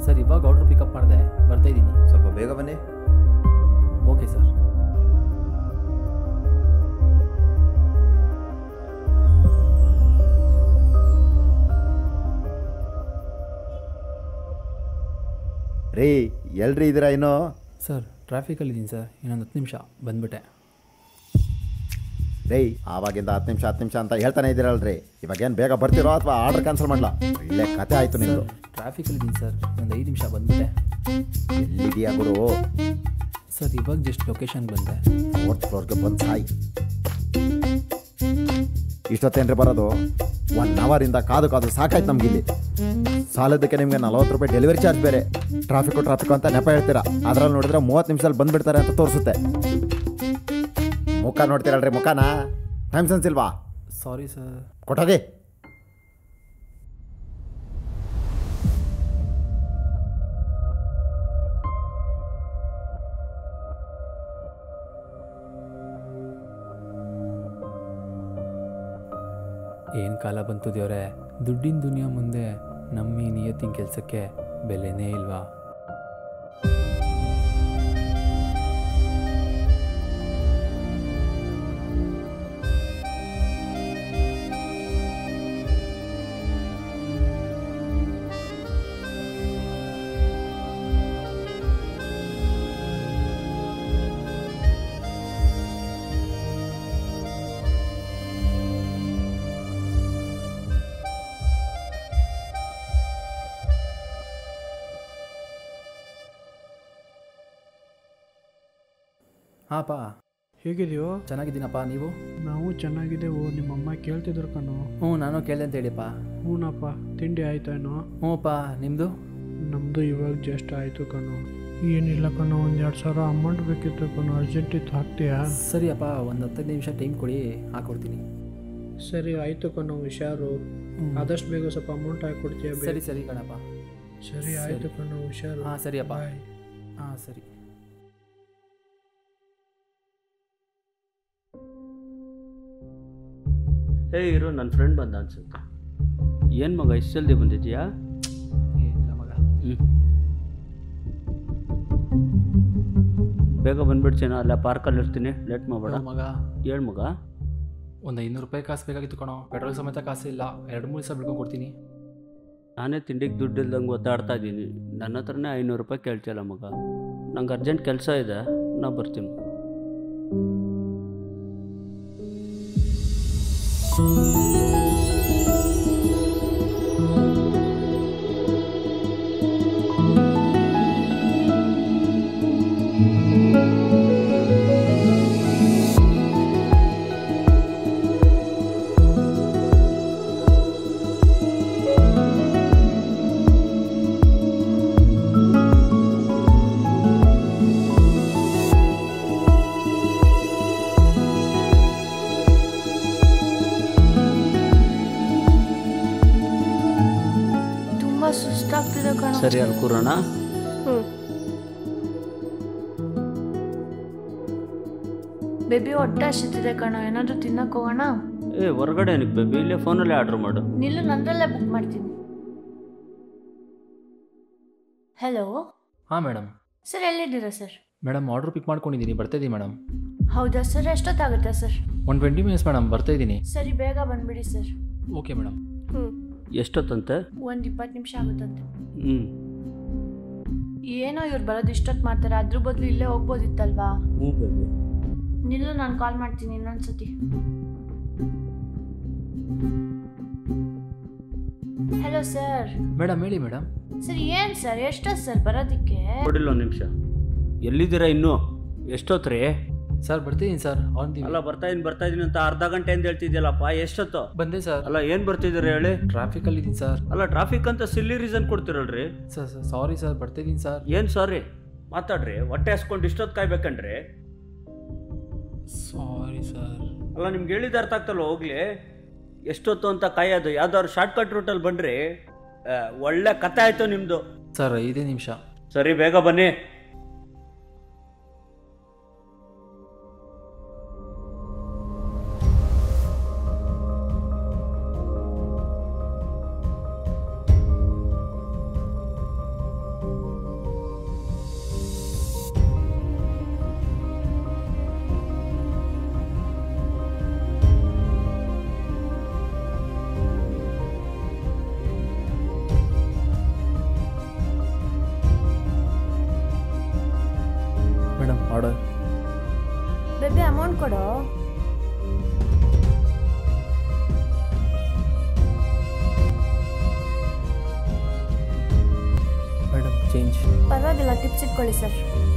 sir ಇವಾಗ order pickup ಮಾಡಿದೆ ಬರ್ತಾ ಇದ್ದೀನಿ ಸ್ವಲ್ಪ ಬೇಗ ಬನ್ನಿ ಓಕೆ ಸರ್ ರೀ ಎಲ್ರಿ ಇದ್ದೀರಾ ಇನ್ನೂ ಸರ್ ಟ್ರಾಫಿಕಲ್ಲಿದ್ದೀನಿ ಸರ್ ಇನ್ನೊಂದು ಹತ್ತು ನಿಮಿಷ ಬಂದ್ಬಿಟ್ಟೆ ರೀ ಆವಾಗಿಂದ ಹತ್ತು ನಿಮಿಷ ಹತ್ತು ನಿಮಿಷ ಅಂತ ಹೇಳ್ತಾನೆ ಇದ್ದೀರಲ್ರಿ ಇವಾಗೇನು ಬೇಗ ಬರ್ತೀರೋ ಅಥವಾ ಆರ್ಡರ್ ಕ್ಯಾನ್ಸಲ್ ಮಾಡಲಾ ಒಳ್ಳೆ ಕತೆ ಆಯಿತು ನಿಮ್ಮದು ಟ್ರಾಫಿಕಲ್ಲಿದ್ದೀನಿ ಸರ್ ಒಂದು ಐದು ನಿಮಿಷ ಬಂದ್ಬಿಟ್ಟೆ ಎಲ್ಲಿದೆಯಾ ಗುರು ಸರ್ ಇವಾಗ ಜಸ್ಟ್ ಲೊಕೇಶನ್ಗೆ ಬಂದೆ ಫೋರ್ತ್ ಫ್ಲೋರ್ಗೆ ಬಂದು ಸಾಯಿ ಇಷ್ಟೊತ್ತೇನ್ರಿ ಬರೋದು ಒನ್ ಅವರಿಂದ ಕಾದು ಕಾದು ಸಾಕಾಯ್ತು ನಮ್ಗೆ ಇಲ್ಲಿ ಸಾಲದಕ್ಕೆ ನಿಮಗೆ ನಲವತ್ತು ರೂಪಾಯಿ ಡೆಲಿವರಿ ಚಾರ್ಜ್ ಬೇರೆ ಟ್ರಾಫಿಕ್ಕು ಟ್ರಾಫಿಕ್ಕು ಅಂತ ನೆಪ ಹೇಳ್ತೀರಾ ಅದ್ರಲ್ಲಿ ನೋಡಿದ್ರೆ ಮೂವತ್ತು ನಿಮಿಷದಲ್ಲಿ ಬಂದ್ಬಿಡ್ತಾರೆ ಅಂತ ತೋರಿಸುತ್ತೆ ಮುಖ ನೋಡ್ತೀರಲ್ರಿ ಮುಖನಾ ಟೈಮ್ ಸೆನ್ಸ್ ಇಲ್ವಾ ಸಾರಿ ಸರ್ ಕೊಟ್ಟೋಗಿ ಏನು ಕಾಲ ಬಂತು ದೇವ್ರೆ ದುಡ್ಡಿನ ದುನಿಯಾ ಮುಂದೆ ನಮ್ಮ ಈ ನಿಯತ್ತಿನ ಕೆಲಸಕ್ಕೆ ಬೆಲೆನೇ ಇಲ್ವಾ ಹಾಂ ಪಾ ಹೇಗಿದೆಯೋ ಚೆನ್ನಾಗಿದ್ದೀನಪ್ಪ ನೀವು ನಾವು ಚೆನ್ನಾಗಿದ್ದೆವು ನಿಮ್ಮಮ್ಮ ಕೇಳ್ತಿದ್ರು ಕಣೋ ಹ್ಞೂ ನಾನು ಕೇಳಿದೆ ಅಂತ ಹೇಳಿಪ್ಪ ಹ್ಞೂನಪ್ಪ ತಿಂಡಿ ಆಯ್ತೇನೋ ಹ್ಞೂಪ್ಪ ನಿಮ್ಮದು ನಮ್ಮದು ಇವಾಗ ಜಸ್ಟ್ ಆಯಿತು ಕಣೋ ಏನಿಲ್ಲ ಕಣೋ ಒಂದು ಎರಡು ಸಾವಿರ ಅಮೌಂಟ್ ಬೇಕಿತ್ತು ಕಣೋ ಅರ್ಜೆಂಟ್ ಇತ್ತು ಹಾಕ್ತೀಯಾ ಸರಿಯಪ್ಪ ಒಂದು ಹತ್ತೈದು ನಿಮಿಷ ಟೈಮ್ ಕೊಡಿ ಹಾಕ್ಕೊಡ್ತೀನಿ ಸರಿ ಆಯಿತು ಕಣೋ ಹುಷಾರು ಆದಷ್ಟು ಬೇಗ ಸ್ವಲ್ಪ ಅಮೌಂಟ್ ಹಾಕ್ಕೊಡ್ತೀಯ ಸರಿ ಸರಿ ಕಣಪ್ಪ ಸರಿ ಆಯಿತು ಕಣೋ ಹುಷಾರು ಹಾಂ ಸರಿಯಪ್ಪ ಬಾಯ್ ಹಾಂ ಸರಿ ಏ ಇರು ನನ್ನ ಫ್ರೆಂಡ್ ಬಂದ ಅನ್ಸುತ್ತೆ ಏನು ಮಗ ಇಷ್ಟು ಜಲ್ದಿ ಬಂದಿದ್ಯಾ ಏನಿಲ್ಲ ಮಗ ಹ್ಞೂ ಬೇಗ ಬಂದ್ಬಿಡ್ತೀನ ಅಲ್ಲ ಪಾರ್ಕಲ್ಲಿ ಇರ್ತೀನಿ ಲೇಟ್ ಮಾಡಬೇಡ ಹೌದು ಮಗ ಹೇಳು ಮಗ ಒಂದು ಐನೂರು ರೂಪಾಯಿ ಕಾಸು ಬೇಕಾಗಿತ್ತು ಕಣೋ ಪೆಟ್ರೋಲ್ ಸಮೇತ ಕಾಸು ಇಲ್ಲ ಎರಡು ಮೂರು ದಿವಸ ಬಿಡ್ಕೊಂಡು ಕೊಡ್ತೀನಿ ನಾನೇ ತಿಂಡಿಗೆ ದುಡ್ಡು ಇಲ್ದಂಗೆ ಒದ್ದಾಡ್ತಾ ಇದ್ದೀನಿ ನನ್ನ ಹತ್ರನೇ ಐನೂರು ರೂಪಾಯಿ ಕೇಳ್ತಿಲ್ಲ ಮಗ ನಂಗೆ ಅರ್ಜೆಂಟ್ ಕೆಲಸ ಇದೆ ನಾ ಬರ್ತೀನಿ ತುಂಬಾ ಸುಸ್ತಾಗ್ತಿದೆ ಕಣ ಸರಿ ಅಲ್ಲಿ ಕೂರೋಣ ಬೇಬಿ ಹೊಟ್ಟೆ ಹಸಿತಿದೆ ಕಣ ಏನಾದ್ರೂ ತಿನ್ನಕ್ ಹೋಗೋಣ ಏ ಹೊರಗಡೆ ಏನಕ್ಕೆ ಬೇಬಿ ಇಲ್ಲೇ ಫೋನಲ್ಲೇ ಆರ್ಡ್ರ್ ಮಾಡು ನಿಲ್ಲು ನಂದ್ರಲ್ಲೇ ಬುಕ್ ಮಾಡ್ತೀನಿ ಹಲೋ ಹಾಂ ಮೇಡಮ್ ಸರ್ ಎಲ್ಲಿದ್ದೀರಾ ಸರ್ ಮೇಡಮ್ ಆರ್ಡ್ರ್ ಪಿಕ್ ಮಾಡ್ಕೊಂಡಿದ್ದೀನಿ ಬರ್ತಾ ಇದ್ದೀನಿ ಮೇಡಮ್ ಹೌದಾ ಸರ್ ಎಷ್ಟೊತ್ತಾಗುತ್ತೆ ಸರ್ ಒಂದು ಟ್ವೆಂಟಿ ಮಿನಿಟ್ಸ್ ಮೇಡಮ್ ಬರ್ತಾ ಇದ್ದೀನಿ ಸರಿ ಬೇಗ ಬಂದ್ಬಿಡಿ ಸರ್ ಓಕೆ ಮೇಡಮ್ ಹ್ಞೂ ಎಷ್ಟೊತ್ತಂತೆ ಒಂದು ಇಪ್ಪತ್ತು ನಿಮಿಷ ಆಗುತ್ತಂತೆ ಹ್ಞೂ ಏನೋ ಇವ್ರು ಬರೋದು ಇಷ್ಟೊತ್ತು ಮಾಡ್ತಾರೆ ಅದ್ರ ಬದಲು ಇಲ್ಲೇ ಹೋಗ್ಬೋದಿತ್ತಲ್ವಾ ಹ್ಞೂ ಬೇಬಿ ನಿಲ್ಲು ನಾನು ಕಾಲ್ ಮಾಡ್ತೀನಿ ಇನ್ನೊಂದ್ಸತಿ ಹಲೋ ಸರ್ ಮೇಡಮ್ ಹೇಳಿ ಮೇಡಮ್ ಸರ್ ಏನು ಸರ್ ಎಷ್ಟೊತ್ತು ಸರ್ ಬರೋದಕ್ಕೆ ಕೊಡಿಲ್ಲ ಒಂದು ನಿಮಿಷ ಎಲ್ಲಿದ್ದೀರಾ ಇನ್ನೂ ಎಷ್ಟೊತ್ತು ರೀ ಸರ್ ಬರ್ತಿದ್ದೀನಿ ಸರ್ ಆನ್ ದಿ ಅಲ್ಲ ಬರ್ತಾ ಇದೀನಿ ಬರ್ತಾ ಇದೀನಿ ಅಂತ ಅರ್ಧ ಗಂಟೆ ಅಂತ ಹೇಳ್ತಿದ್ಯಲ್ಲಪ್ಪ ಎಷ್ಟೊತ್ತು ಬಂದೆ ಸರ್ ಅಲ್ಲ ಏನು ಬರ್ತಿದ್ದೀರಿ ಹೇಳಿ ಟ್ರಾಫಿಕಲ್ಲಿದ್ದೀನಿ ಸರ್ ಅಲ್ಲ ಟ್ರಾಫಿಕ್ ಅಂತ ಸಿಲ್ಲಿ ರೀಸನ್ ಕೊಡ್ತಿರಲ್ರಿ ಸರ್ ಸರ್ ಸಾರಿ ಸರ್ ಬರ್ತಿದ್ದೀನಿ ಸರ್ ಏನು ಸಾರಿ ಮಾತಾಡ್ರಿ ಹೊಟ್ಟೆ ಹಸ್ಕೊಂಡು ಇಷ್ಟೊತ್ತು ಕಾಯ್ಬೇಕನ್ರಿ ಸಾರಿ ಸರ್ ಅಲ್ಲ ನಿಮ್ಗೆ ಹೇಳಿದ ಅರ್ಥ ಆಗ್ತಲ್ಲ ಹೋಗ್ಲಿ ಎಷ್ಟೊತ್ತು ಅಂತ ಕಾಯೋದು ಯಾವ್ದಾದ್ರು ಶಾರ್ಟ್ ಕಟ್ ರೂಟಲ್ಲಿ ಬನ್ರಿ ಆ, ಒಳ್ಳೆ ಕತೆ ಆಯ್ತು ನಿಮ್ಮದು ಸರ್ ಐದೇ ನಿಮಿಷ ಸರಿ ಬೇಗ ಬನ್ನಿ ಪರವಾಗಿಲ್ಲ ಟಿಪ್ಸ್ ಇಟ್ಕೊಳ್ಳಿ ಸರ್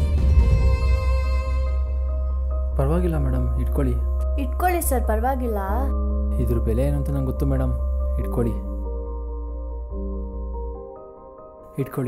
ಪರವಾಗಿಲ್ಲ ಮೇಡಮ್ ಇಟ್ಕೊಳ್ಳಿ ಇಟ್ಕೊಳ್ಳಿ ಸರ್ ಪರವಾಗಿಲ್ಲ ಇದ್ರ ಬೆಲೆ ಏನು ಅಂತ ನಂಗೆ ಗೊತ್ತು ಮೇಡಮ್ ಇಟ್ಕೊಳ್ಳಿ ಇಟ್ಕೊಳ್ಳಿ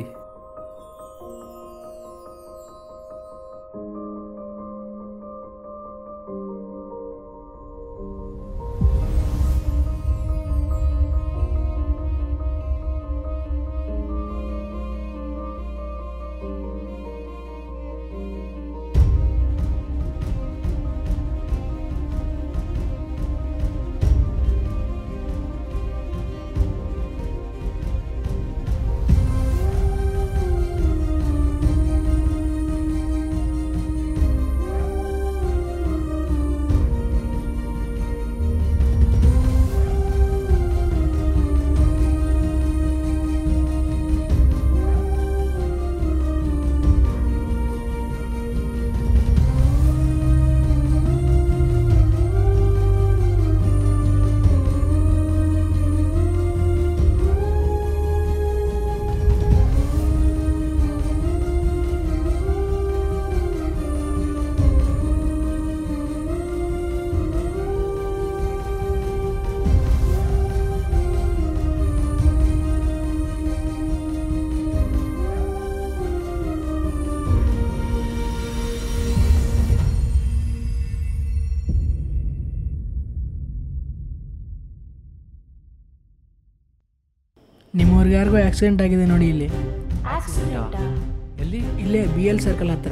ನಿಮ್ಮವ್ರಿಗೆ ಯಾರಿಗೂ ಆಕ್ಸಿಡೆಂಟ್ ಆಗಿದೆ ನೋಡಿ ಇಲ್ಲಿ ಆಕ್ಸಿಡೆಂಟಾ ಎಲ್ಲಿ ಇಲ್ಲೇ ಬಿ ಎಲ್ ಸರ್ಕಲ್ ಹತ್ರ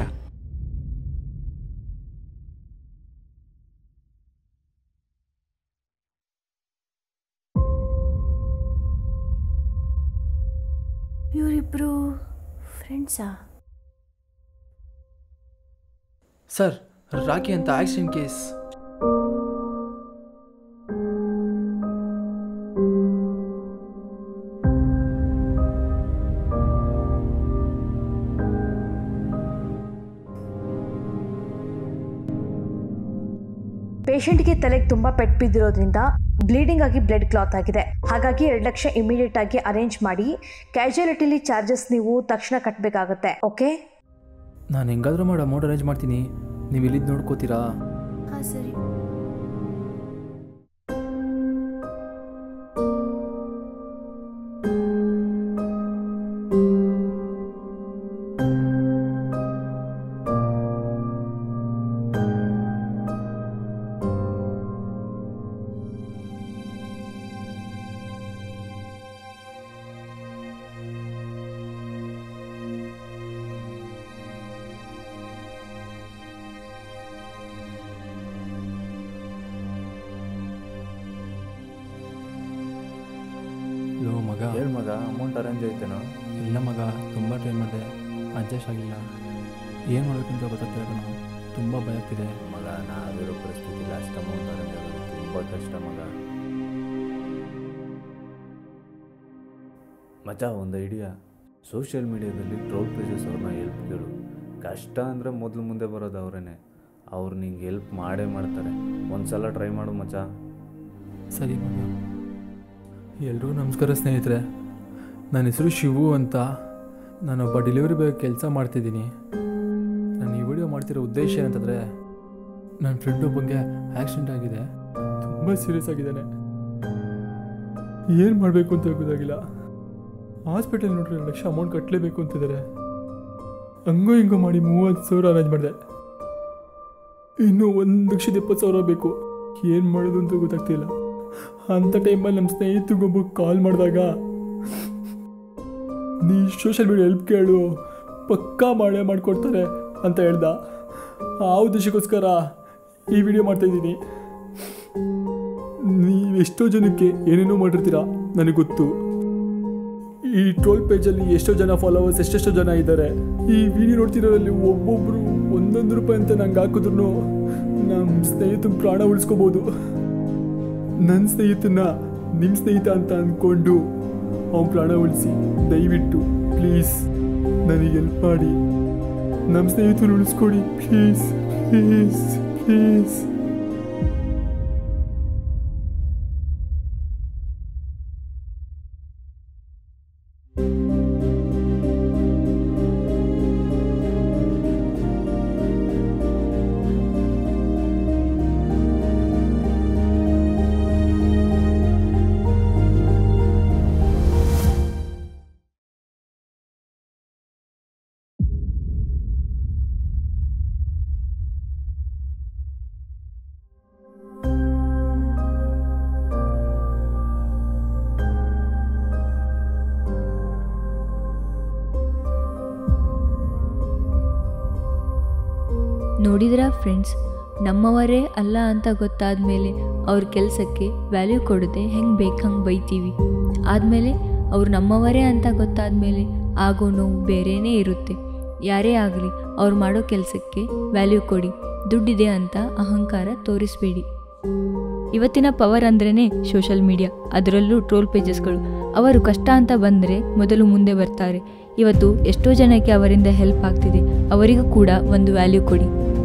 ಇವರಿಬ್ರು ಫ್ರೆಂಡ್ಸಾ ಸರ್ ರಾಕಿ ಅಂತ ಆಕ್ಸಿಡೆಂಟ್ ಕೇಸ್ ಪೇಷಂಟ್ಗೆ ತಲೆಗೆ ತುಂಬ ಪೆಟ್ಟು ಬಿದ್ದಿರೋದ್ರಿಂದ ಬ್ಲೀಡಿಂಗ್ ಆಗಿ ಬ್ಲಡ್ ಕ್ಲಾತ್ ಆಗಿದೆ ಹಾಗಾಗಿ ಎರಡು ಲಕ್ಷ ಇಮಿಡಿಯೇಟ್ ಆಗಿ ಅರೇಂಜ್ ಮಾಡಿ ಕ್ಯಾಶುಯಾಲಿಟಿಲಿ ಚಾರ್ಜಸ್ ನೀವು ತಕ್ಷಣ ಕಟ್ಟಬೇಕಾಗತ್ತೆ ಓಕೆ ನಾನು ಹೆಂಗಾದ್ರೂ ಮಾಡಿ ಅಮೌಂಟ್ ಅರೇಂಜ್ ಮಾಡ್ತೀನಿ ನೀವು ಇಲ್ಲಿದ್ದು ನೋಡ್ಕೋತೀರಾ ಹಾಂ ಸರಿ ಲೋ ಮಗ ಹೇಳು ಮಗ ಅಮೌಂಟ್ ಅರೇಂಜ್ ಐತೇನೋ ಇಲ್ಲ ಮಗ ತುಂಬ ಟ್ರೈ ಮಾಡಿದೆ ಅಡ್ಜಸ್ಟ್ ಆಗಿಲ್ಲ ಏನು ಮಾಡಬೇಕಂತ ಗೊತ್ತಾಗ್ತಿಲ್ಲ ಕಣೋ ತುಂಬ ಭಯ ಆಗ್ತಿದೆ ಮಗ ನಾವಿರೋ ಪರಿಸ್ಥಿತಿಲಿ ಅಷ್ಟು ಅಮೌಂಟ್ ಅರೇಂಜ್ ಆಗೋದು ತುಂಬ ಕಷ್ಟ ಮಗ ಮಚ ಒಂದು ಐಡಿಯಾ ಸೋಷಿಯಲ್ ಮೀಡಿಯಾದಲ್ಲಿ ಟ್ರೋಲ್ ಪೇಜಸ್ ಅವ್ರನ್ನ ಹೆಲ್ಪ್ ಕೇಳು ಕಷ್ಟ ಅಂದರೆ ಮೊದಲು ಮುಂದೆ ಬರೋದು ಅವರೇನೆ ಅವ್ರು ನಿಂಗೆ ಹೆಲ್ಪ್ ಮಾಡೇ ಮಾಡ್ತಾರೆ ಒಂದು ಸಲ ಟ್ರೈ ಮಾಡು ಮಚ ಸರಿ ಮಗ ಎಲ್ರಿಗೂ ನಮಸ್ಕಾರ ಸ್ನೇಹಿತರೆ ನನ್ನ ಹೆಸರು ಶಿವು ಅಂತ ನಾನೊಬ್ಬ ಡೆಲಿವರಿ ಬಾಯ್ ಕೆಲಸ ಮಾಡ್ತಿದ್ದೀನಿ ನಾನು ಈ ವಿಡಿಯೋ ಮಾಡ್ತಿರೋ ಉದ್ದೇಶ ಏನಂತಂದರೆ ನನ್ನ ಫ್ರೆಂಡ್ ಒಬ್ಬಂಗೆ ಆಕ್ಸಿಡೆಂಟ್ ಆಗಿದೆ ತುಂಬ ಸೀರಿಯಸ್ ಆಗಿದ್ದಾನೆ ಏನು ಮಾಡಬೇಕು ಅಂತ ಗೊತ್ತಾಗಿಲ್ಲ ಹಾಸ್ಪಿಟಲ್ ನೋಡ್ರಿ ಎರಡು ಲಕ್ಷ ಅಮೌಂಟ್ ಕಟ್ಟಲೇಬೇಕು ಅಂತಿದ್ದಾರೆ ಹಂಗೋ ಹಿಂಗೋ ಮಾಡಿ ಮೂವತ್ತು ಸಾವಿರ ಅರೇಂಜ್ ಮಾಡಿದೆ ಇನ್ನು ಒಂದು ಲಕ್ಷದ ಎಪ್ಪತ್ತು ಸಾವಿರ ಬೇಕು ಏನು ಮಾಡೋದು ಅಂತ ಗೊತ್ತಾಗ್ತಿಲ್ಲ ಅಂಥ ಟೈಮಲ್ಲಿ ನಮ್ಮ ಸ್ನೇಹಿತಗೊಬ್ಬ ಕಾಲ್ ಮಾಡಿದಾಗ ನೀ ಸೋಷಿಯಲ್ ಮೀಡಿಯಾ ಹೆಲ್ಪ್ ಕೇಳು ಪಕ್ಕಾ ಮಾಡೇ ಮಾಡಿಕೊಡ್ತಾರೆ ಅಂತ ಹೇಳ್ದ ಆ ಉದ್ದೇಶಕ್ಕೋಸ್ಕರ ಈ ವಿಡಿಯೋ ಮಾಡ್ತಾಯಿದ್ದೀನಿ ನೀವು ಎಷ್ಟೋ ಜನಕ್ಕೆ ಏನೇನೋ ಮಾಡಿರ್ತೀರ ನನಗೆ ಗೊತ್ತು ಈ ಟ್ರೋಲ್ ಪೇಜಲ್ಲಿ ಎಷ್ಟೋ ಜನ ಫಾಲೋವರ್ಸ್ ಎಷ್ಟೆಷ್ಟೋ ಜನ ಇದ್ದಾರೆ ಈ ವಿಡಿಯೋ ನೋಡ್ತಿರೋರಲ್ಲಿ ಒಬ್ಬೊಬ್ಬರು ಒಂದೊಂದು ರೂಪಾಯಿ ಅಂತ ನಂಗೆ ಹಾಕಿದ್ರು ನಮ್ಮ ಸ್ನೇಹಿತನ ಪ್ರಾಣ ಉಳಿಸ್ಕೋಬೋದು ನನ್ನ ಸ್ನೇಹಿತನ ನಿಮ್ಮ ಸ್ನೇಹಿತ ಅಂತ ಅಂದ್ಕೊಂಡು ಅವನ ಪ್ರಾಣ ಉಳಿಸಿ ದಯವಿಟ್ಟು ಪ್ಲೀಸ್ ನನಗೆ ಹೆಲ್ಪ್ ಮಾಡಿ ನಮ್ಮ ಸ್ನೇಹಿತರು ಉಳಿಸ್ಕೊಡಿ ಪ್ಲೀಸ್ ಪ್ಲೀಸ್ ಪ್ಲೀಸ್ ನೋಡಿದ್ರಾ ಫ್ರೆಂಡ್ಸ್ ನಮ್ಮವರೇ ಅಲ್ಲ ಅಂತ ಗೊತ್ತಾದ ಮೇಲೆ ಅವ್ರ ಕೆಲಸಕ್ಕೆ ವ್ಯಾಲ್ಯೂ ಕೊಡದೆ ಹೆಂಗೆ ಬೇಕು ಹಂಗೆ ಬೈತೀವಿ ಆದಮೇಲೆ ಅವ್ರು ನಮ್ಮವರೇ ಅಂತ ಗೊತ್ತಾದ ಮೇಲೆ ಆಗೋ ನೋವು ಬೇರೆಯೇ ಇರುತ್ತೆ ಯಾರೇ ಆಗಲಿ ಅವ್ರು ಮಾಡೋ ಕೆಲಸಕ್ಕೆ ವ್ಯಾಲ್ಯೂ ಕೊಡಿ ದುಡ್ಡಿದೆ ಅಂತ ಅಹಂಕಾರ ತೋರಿಸಬೇಡಿ ಇವತ್ತಿನ ಪವರ್ ಅಂದ್ರೇ ಸೋಷಲ್ ಮೀಡಿಯಾ ಅದರಲ್ಲೂ ಟ್ರೋಲ್ ಪೇಜಸ್ಗಳು ಅವರು ಕಷ್ಟ ಅಂತ ಬಂದರೆ ಮೊದಲು ಮುಂದೆ ಬರ್ತಾರೆ ಇವತ್ತು ಎಷ್ಟೋ ಜನಕ್ಕೆ ಅವರಿಂದ ಹೆಲ್ಪ್ ಆಗ್ತಿದೆ ಅವರಿಗೂ ಕೂಡ ಒಂದು ವ್ಯಾಲ್ಯೂ ಕೊಡಿ